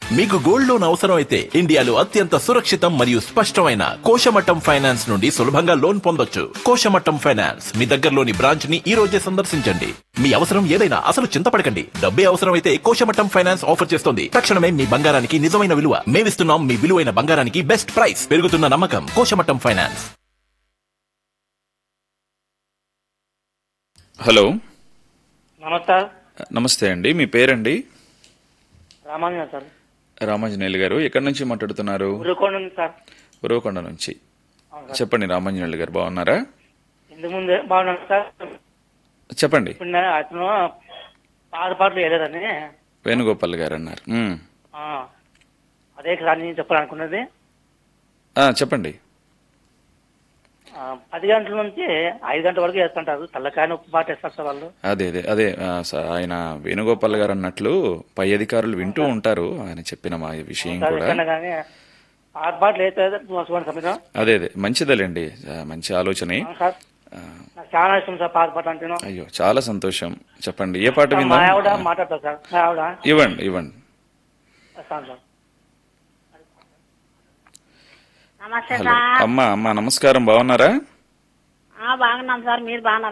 మీకు gold loan అవసరం అయితే ఇండియాలో అత్యంత సురక్షితం మరియు స్పష్టమైన కోశమట్టం ఫైనాన్స్ నుండి సులభంగా లోన్ పొందొచ్చు కోశమట్టం ఫైనాన్స్ మీ దగ్గరలోని బ్రాంచ్ ని ఈ రోజే సందర్శించండి మీ అవసరం ఏదైనా అసలు చింతపడకండి డబ్బే అవసరం అయితే కోశమట్టం ఫైనాన్స్ ఆఫర్ చేస్తుంది తక్షణమే మీ బంగారానికి నిజమైన విలువ మేమిస్తున్నాం మీ విలువైన బంగారానికి బెస్ట్ ప్రైస్ పెరుగుతున్న నమ్మకం కోశమట్టం ఫైనాన్స్ హలో నమస్తే నమస్తే అండి మీ పేరండి రామాంజన సార్ రామాంజనేయులు గారు ఎక్కడి నుంచి మాట్లాడుతున్నారు ఉరుకోండి ఉంది సార్ ఉరవకొండ నుంచి అవును సార్ చెప్పండి రామాంజనేయులు గారు బాగున్నారా ఇంతకు ముందే బాగున్నాను సార్ చెప్పండి ఇప్పుడు నేను అతను పాత పాటలు వేయలేదని వేణుగోపాల్ గారు అన్నారు మ్మ్. ఆ, అదే సార్ నేను చెప్పాలనుకున్నది ఆ, చెప్పండి ఆ, పది గంటల నుంచి ఐదు గంటల వరకు వేస్తుంటారు తల్లకాయని ఉప్పు పాట వేస్తారు సార్ వాళ్ళు అదే అదే అదే ఆ, స- ఆయన వేణుగోపాల్ గారు అన్నట్లు పై అధికారులు వింటూ ఉంటారు ఆయన చెప్పిన మా విషయం సార్ కూడా ఎక్కడైనా కానీ పాత పాటలు వేస్తే చూసుకోండి సమయం అదే అదే మంచిదేలేండి ఆ, మంచి ఆలోచనే సార్ ఆ, నాకు చాలా ఇష్టం సార్ పాత పాట అంటేను అయ్యో చాలా సంతోషం చెప్పండి ఏ పాట మా విందాం ఆవిడ ఆ, మాట్లాడతారు సార్ మా ఆవిడ ఇవ్వండి ఇవ్వండి వస్తాను సార్ నమస్తే హలో సార్ అమ్మా అమ్మా నమస్కారం బాగున్నారా ఆ, బాగున్నాం సార్ మీరు బాగున్నారా